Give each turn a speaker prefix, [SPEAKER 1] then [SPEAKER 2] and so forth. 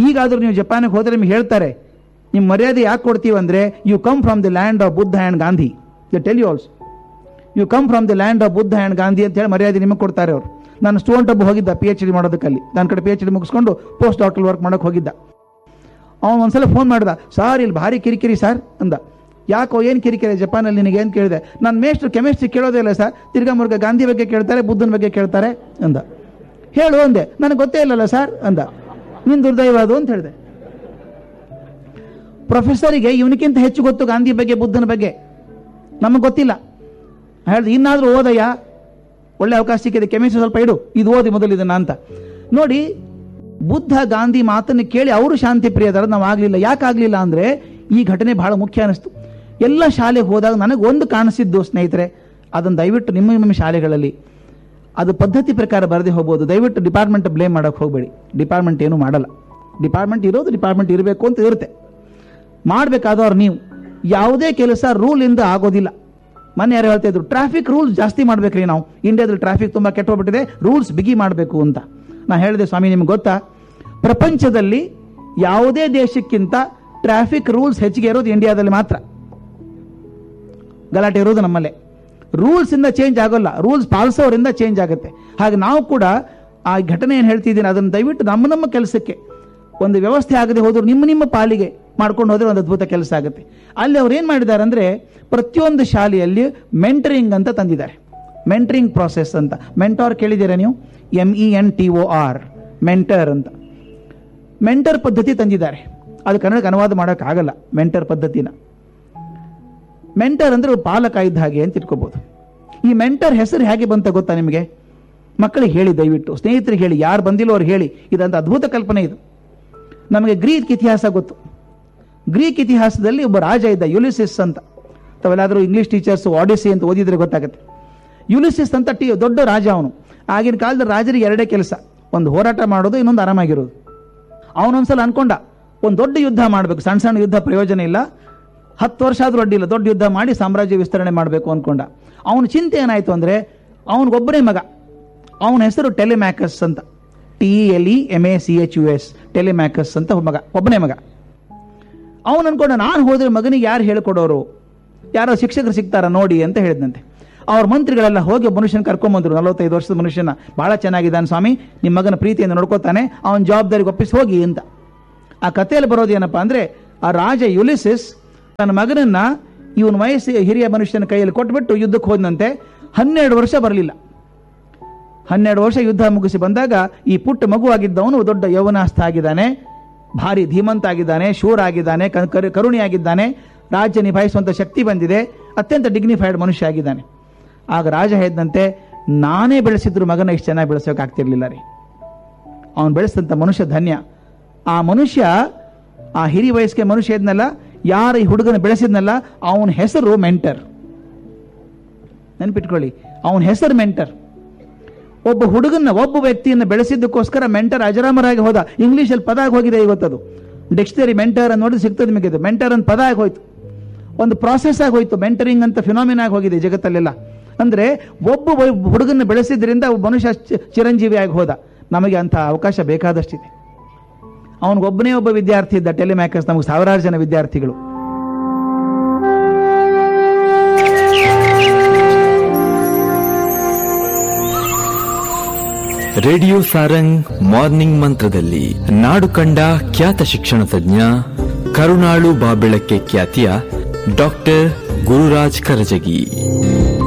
[SPEAKER 1] ಈಗಾದರೂ ನೀವು ಜಪಾನಿಗೆ ಹೋದರೆ ನಿಮ್ಗೆ ಹೇಳ್ತಾರೆ ನಿಮ್ಮ ಮರ್ಯಾದೆ ಯಾಕೆ ಕೊಡ್ತೀವಿ ಅಂದರೆ you come from the land of Buddha and Gandhi the tell you also you come from the land of Buddha and Gandhi ಅಂತ ಹೇಳಿ ಮರ್ಯಾದೆ ನಿಮಗೆ ಕೊಡ್ತಾರೆ ಅವರು ನಾನು ಸ್ಟೂಡೆಂಟ್ ಒಬ್ಬ ಹೋಗಿದ್ದ ಪಿ ಎಚ್ ಡಿ ಮಾಡೋದಕ್ಕಲ್ಲಿ ನನ್ನ ಕಡೆ ಪಿ ಎಚ್ ಡಿ ಮುಗಿಸ್ಕೊಂಡು ಪೋಸ್ಟ್ ಡಾಕ್ಟರ್ ವರ್ಕ್ ಮಾಡೋಕೆ ಹೋಗಿದ್ದ ಅವನು ಒಂದ್ಸಲ ಫೋನ್ ಮಾಡ್ದ ಸಾರ್ ಇಲ್ಲಿ ಭಾರಿ ಕಿರಿಕಿರಿ ಸರ್ ಅಂದ ಯಾಕೋ ಏನು ಕಿರಿಕಿರಿ ಜಪಾನಲ್ಲಿ ನಿನಗೆ ಏನು ಕೇಳಿದೆ ನಾನು ಮೇಷ್ಟ್ರು ಕೆಮಿಸ್ಟ್ರಿ ಕೇಳೋದೇ ಇಲ್ಲ ಸರ್ ತಿರ್ಗಾ ಮುರ್ಗ ಗಾಂಧಿ ಬಗ್ಗೆ ಕೇಳ್ತಾರೆ ಬುದ್ಧನ ಬಗ್ಗೆ ಕೇಳ್ತಾರೆ ಅಂದ ಹೇಳು ಅಂದೆ ನನಗೆ ಗೊತ್ತೇ ಇಲ್ಲಲ್ಲ ಸರ್ ಅಂದ ನಿನ್ನ ದುರ್ದೈವ ಅದು ಅಂತ ಹೇಳಿದೆ ಪ್ರೊಫೆಸರಿಗೆ ಇವನಿಗಿಂತ ಹೆಚ್ಚು ಗೊತ್ತು ಗಾಂಧಿ ಬಗ್ಗೆ ಬುದ್ಧನ ಬಗ್ಗೆ ನಮಗೆ ಗೊತ್ತಿಲ್ಲ ಹೇಳ್ದೆ ಇನ್ನಾದರೂ ಓದಯ್ಯ ಒಳ್ಳೆ ಅವಕಾಶ ಸಿಕ್ಕಿದೆ ಕೆಮಿಸ್ಟ್ರಿ ಸ್ವಲ್ಪ ಇಡು ಇದು ಓದಿ ಮೊದಲು ಇದನ್ನ ಅಂತ ನೋಡಿ ಬುದ್ಧ ಗಾಂಧಿ ಮಾತನ್ನು ಕೇಳಿ ಅವರು ಶಾಂತಿ ಪ್ರಿಯದಾರ ನಾವು ಆಗಲಿಲ್ಲ ಯಾಕೆ ಆಗಲಿಲ್ಲ ಅಂದರೆ ಈ ಘಟನೆ ಬಹಳ ಮುಖ್ಯ ಅನಿಸ್ತು ಎಲ್ಲ ಶಾಲೆಗೆ ಹೋದಾಗ ನನಗೆ ಒಂದು ಕಾಣಿಸಿದ್ದು ಸ್ನೇಹಿತರೆ ಅದನ್ನು ದಯವಿಟ್ಟು ನಿಮ್ಮ ನಿಮ್ಮ ಶಾಲೆಗಳಲ್ಲಿ ಅದು ಪದ್ಧತಿ ಪ್ರಕಾರ ಬರದೆ ಹೋಗ್ಬೋದು ದಯವಿಟ್ಟು ಡಿಪಾರ್ಟ್ಮೆಂಟ್ ಬ್ಲೇಮ್ ಮಾಡೋಕೆ ಹೋಗಬೇಡಿ ಡಿಪಾರ್ಟ್ಮೆಂಟ್ ಏನೂ ಮಾಡಲ್ಲ ಡಿಪಾರ್ಟ್ಮೆಂಟ್ ಇರೋದು ಡಿಪಾರ್ಟ್ಮೆಂಟ್ ಇರಬೇಕು ಅಂತ ಇರುತ್ತೆ ಮಾಡಬೇಕಾದವ್ರು ನೀವು ಯಾವುದೇ ಕೆಲಸ ರೂಲಿಂದ ಆಗೋದಿಲ್ಲ ಮೊನ್ನೆ ಯಾರು ಹೇಳ್ತಾ ಇದ್ರು ಟ್ರಾಫಿಕ್ ರೂಲ್ಸ್ ಜಾಸ್ತಿ ಮಾಡ್ಬೇಕ್ರಿ ನಾವು ಇಂಡಿಯಾದಲ್ಲಿ ಟ್ರಾಫಿಕ್ ತುಂಬ ಕೆಟ್ಟೋಗ್ಬಿಟ್ಟಿದೆ ರೂಲ್ಸ್ ಬಿಗಿ ಮಾಡಬೇಕು ಅಂತ ನಾ ಹೇಳಿದೆ ಸ್ವಾಮಿ ನಿಮ್ಗೆ ಗೊತ್ತಾ ಪ್ರಪಂಚದಲ್ಲಿ ಯಾವುದೇ ದೇಶಕ್ಕಿಂತ ಟ್ರಾಫಿಕ್ ರೂಲ್ಸ್ ಹೆಚ್ಚಿಗೆ ಇರೋದು ಇಂಡಿಯಾದಲ್ಲಿ ಮಾತ್ರ ಗಲಾಟೆ ಇರೋದು ನಮ್ಮಲ್ಲೇ ರೂಲ್ಸ್ ಇಂದ ಚೇಂಜ್ ಆಗೋಲ್ಲ ರೂಲ್ಸ್ ಪಾಲಿಸೋರಿಂದ ಚೇಂಜ್ ಆಗುತ್ತೆ ಹಾಗೆ ನಾವು ಕೂಡ ಆ ಘಟನೆ ಏನು ಹೇಳ್ತಿದ್ದೀನಿ ಅದನ್ನು ದಯವಿಟ್ಟು ನಮ್ಮ ನಮ್ಮ ಕೆಲಸಕ್ಕೆ ಒಂದು ವ್ಯವಸ್ಥೆ ಆಗದೆ ಹೋದ್ರು ನಿಮ್ಮ ನಿಮ್ಮ ಪಾಲಿಗೆ ಮಾಡ್ಕೊಂಡು ಹೋದ್ರೆ ಒಂದು ಅದ್ಭುತ ಕೆಲಸ ಆಗುತ್ತೆ ಅಲ್ಲಿ ಅವ್ರು ಏನು ಮಾಡಿದ್ದಾರೆ ಅಂದರೆ ಪ್ರತಿಯೊಂದು ಶಾಲೆಯಲ್ಲಿ ಮೆಂಟರಿಂಗ್ ಅಂತ ತಂದಿದ್ದಾರೆ ಮೆಂಟರಿಂಗ್ ಪ್ರಾಸೆಸ್ ಅಂತ ಮೆಂಟಾರ್ ಕೇಳಿದ್ದೀರಾ ನೀವು M E N T O R mentor ಅಂತ ಮೆಂಟರ್ ಪದ್ಧತಿ ತಂದಿದ್ದಾರೆ ಅದು ಕನ್ನಡಕ್ಕೆ ಅನುವಾದ ಮಾಡೋಕ್ಕಾಗಲ್ಲ ಮೆಂಟರ್ ಪದ್ಧತಿನ ಮೆಂಟರ್ ಅಂದ್ರೆ ಪಾಲಕ ಇದ್ದ ಹಾಗೆ ಅಂತ ಇಟ್ಕೋಬಹುದು ಈ ಮೆಂಟರ್ ಹೆಸರು ಹೇಗೆ ಬಂತ ಗೊತ್ತಾ ನಿಮಗೆ ಮಕ್ಕಳಿಗೆ ಹೇಳಿ ದಯವಿಟ್ಟು ಸ್ನೇಹಿತರಿಗೆ ಹೇಳಿ ಯಾರು ಬಂದಿಲ್ಲ ಅವ್ರು ಹೇಳಿ ಇದಂತ ಅದ್ಭುತ ಕಲ್ಪನೆ ಇದು ನಮಗೆ ಗ್ರೀಕ್ ಇತಿಹಾಸ ಗೊತ್ತು ಗ್ರೀಕ್ ಇತಿಹಾಸದಲ್ಲಿ ಒಬ್ಬ ರಾಜ ಇದ್ದ ಯುಲಿಸಿಸ್ ಅಂತ ತಾವೆಲ್ಲಾದರೂ ಇಂಗ್ಲಿಷ್ ಟೀಚರ್ಸ್ ಆಡಿಸಿ ಅಂತ ಓದಿದ್ರೆ ಗೊತ್ತಾಗುತ್ತೆ ಯುಲಿಸಿಸ್ ಅಂತ ಟಿ ದೊಡ್ಡ ರಾಜ ಅವನು ಆಗಿನ ಕಾಲದ ರಾಜರಿಗೆ ಎರಡೇ ಕೆಲಸ ಒಂದು ಹೋರಾಟ ಮಾಡೋದು ಇನ್ನೊಂದು ಆರಾಮಾಗಿರೋದು ಅವನೊಂದ್ಸಲ ಅನ್ಕೊಂಡ ಒಂದು ದೊಡ್ಡ ಯುದ್ಧ ಮಾಡಬೇಕು ಸಣ್ಣ ಸಣ್ಣ ಯುದ್ಧ ಪ್ರಯೋಜನ ಇಲ್ಲ ಹತ್ತು ವರ್ಷ ಆದ್ರೂ ಅಡ್ಡಿಲ್ಲ ದೊಡ್ಡ ಯುದ್ಧ ಮಾಡಿ ಸಾಮ್ರಾಜ್ಯ ವಿಸ್ತರಣೆ ಮಾಡಬೇಕು ಅನ್ಕೊಂಡ ಅವನ ಚಿಂತೆ ಏನಾಯ್ತು ಅಂದ್ರೆ ಅವನಿಗೊಬ್ಬನೇ ಮಗ ಅವನ ಹೆಸರು ಟೆಲಿಮ್ಯಾಕಸ್ ಅಂತ T L E M A C H U S Telemachus ಅಂತ ಒಬ್ಬ ಮಗ ಒಬ್ಬನೇ ಮಗ ಅವನು ಅನ್ಕೊಂಡ ನಾನು ಹೋದ್ರೆ ಮಗನಿಗೆ ಯಾರು ಹೇಳ್ಕೊಡೋರು ಯಾರೋ ಶಿಕ್ಷಕರು ಸಿಗ್ತಾರ ನೋಡಿ ಅಂತ ಹೇಳಿದಂತೆ ಅವ್ರ ಮಂತ್ರಿಗಳೆಲ್ಲ ಹೋಗಿ ಒಬ್ಬ ಮನುಷ್ಯನ ಕರ್ಕೊಂಬಂದ್ರು ನಲವತ್ತೈದು ವರ್ಷದ ಮನುಷ್ಯನ ಬಹಳ ಚೆನ್ನಾಗಿದ್ದಾನೆ ಸ್ವಾಮಿ ನಿಮ್ಮ ಮಗನ ಪ್ರೀತಿಯಿಂದ ನೋಡ್ಕೋತಾನೆ ಅವನ ಜವಾಬ್ದಾರಿಗೆ ಒಪ್ಪಿಸಿ ಹೋಗಿ ಅಂತ ಆ ಕಥೆಯಲ್ಲಿ ಬರೋದು ಏನಪ್ಪಾ ಅಂದ್ರೆ ಆ ರಾಜ ಯುಲಿಸಿಸ್ ತನ್ನ ಮಗನನ್ನ ಇವನ ವಯಸ್ಸು ಹಿರಿಯ ಮನುಷ್ಯನ ಕೈಯಲ್ಲಿ ಕೊಟ್ಬಿಟ್ಟು ಯುದ್ಧಕ್ಕೆ ಹೋದಂತೆ ಹನ್ನೆರಡು ವರ್ಷ ಬರಲಿಲ್ಲ ಹನ್ನೆರಡು ವರ್ಷ ಯುದ್ಧ ಮುಗಿಸಿ ಬಂದಾಗ ಈ ಪುಟ್ಟ ಮಗುವಾಗಿದ್ದವನು ದೊಡ್ಡ ಯೌವನಾಸ್ಥ ಆಗಿದ್ದಾನೆ ಭಾರಿ ಧೀಮಂತ ಆಗಿದ್ದಾನೆ ಶೂರ ಆಗಿದ್ದಾನೆ ಕ- ಕರು- ಕರುಣಿಯಾಗಿದ್ದಾನೆ ರಾಜ್ಯ ನಿಭಾಯಿಸುವಂತ ಶಕ್ತಿ ಬಂದಿದೆ ಅತ್ಯಂತ ಡಿಗ್ನಿಫೈಡ್ ಮನುಷ್ಯ ಆಗಿದ್ದಾನೆ ಆಗ ರಾಜ ಹೇಳಿದಂತೆ ನಾನೇ ಬೆಳೆಸಿದ್ರು ಮಗನ ಇಷ್ಟು ಚೆನ್ನಾಗಿ ಬೆಳೆಸೋಕಾಗ್ತಿರ್ಲಿಲ್ಲ ರೀ ಅವನು ಬೆಳೆಸಿದಂಥ ಮನುಷ್ಯ ಧನ್ಯ ಆ ಮನುಷ್ಯ ಆ ಹಿರಿ ವಯಸ್ಸಿಗೆ ಮನುಷ್ಯ ಇದ್ನಲ್ಲ ಯಾರು ಈ ಹುಡುಗನ ಬೆಳೆಸಿದ್ನಲ್ಲ ಅವನ ಹೆಸರು ಮೆಂಟರ್ ನೆನ್ಪಿಟ್ಕೊಳ್ಳಿ ಅವನ ಹೆಸರು ಮೆಂಟರ್ ಒಬ್ಬ ಹುಡುಗನ ಒಬ್ಬ ವ್ಯಕ್ತಿಯನ್ನು ಬೆಳೆಸಿದ್ದಕ್ಕೋಸ್ಕರ ಮೆಂಟರ್ ಅಜರಾಮರಾಗಿ ಹೋದ ಇಂಗ್ಲೀಷಲ್ಲಿ ಪದ ಆಗಿ ಹೋಗಿದೆ ಇವತ್ತದು ಡಿಕ್ಷನರಿ ಮೆಂಟರ್ ಅಂತ ನೋಡಿ ಸಿಗ್ತದೆ ನಿಮಗೆ ಇದು ಮೆಂಟರ್ ಅಂತ ಪದ ಆಗಿ ಹೋಯ್ತು ಒಂದು ಪ್ರಾಸೆಸ್ ಆಗಿ ಹೋಯ್ತು ಮೆಂಟರಿಂಗ್ ಅಂತ ಫಿನಾಮಿನ್ ಆಗಿ ಹೋಗಿದೆ ಜಗತ್ತಲ್ಲೆಲ್ಲ ಅಂದ್ರೆ ಒಬ್ಬ ವೈ- ಹುಡುಗನ ಬೆಳೆಸಿದ್ರಿಂದ ಒಬ್ಬ ಮನುಷ್ಯ ಚಿ- ಚಿರಂಜೀವಿ ಆಗಿ ಹೋದ ನಮಗೆ ಅಂತ ಅವಕಾಶ ಬೇಕಾದಷ್ಟಿದೆ ಅವನಿಗೊಬ್ಬನೇ ಒಬ್ಬ ವಿದ್ಯಾರ್ಥಿ ಇದ್ದ ಟೆಲಿಮ್ಯಾಕಸ್ ನಮಗೆ ಸಾವಿರಾರು ಜನ ವಿದ್ಯಾರ್ಥಿಗಳು
[SPEAKER 2] ರೇಡಿಯೋ ಸಾರಂಗ್ ಮಾರ್ನಿಂಗ್ ಮಂತ್ರದಲ್ಲಿ ನಾಡು ಕಂಡ ಖ್ಯಾತ ಶಿಕ್ಷಣ ತಜ್ಞ ಕರುಣಾಳು ಬಾಬೆಳಕ್ಕೆ ಖ್ಯಾತಿಯ ಡಾಕ್ಟರ್ ಗುರುರಾಜ್ ಕರಜಗಿ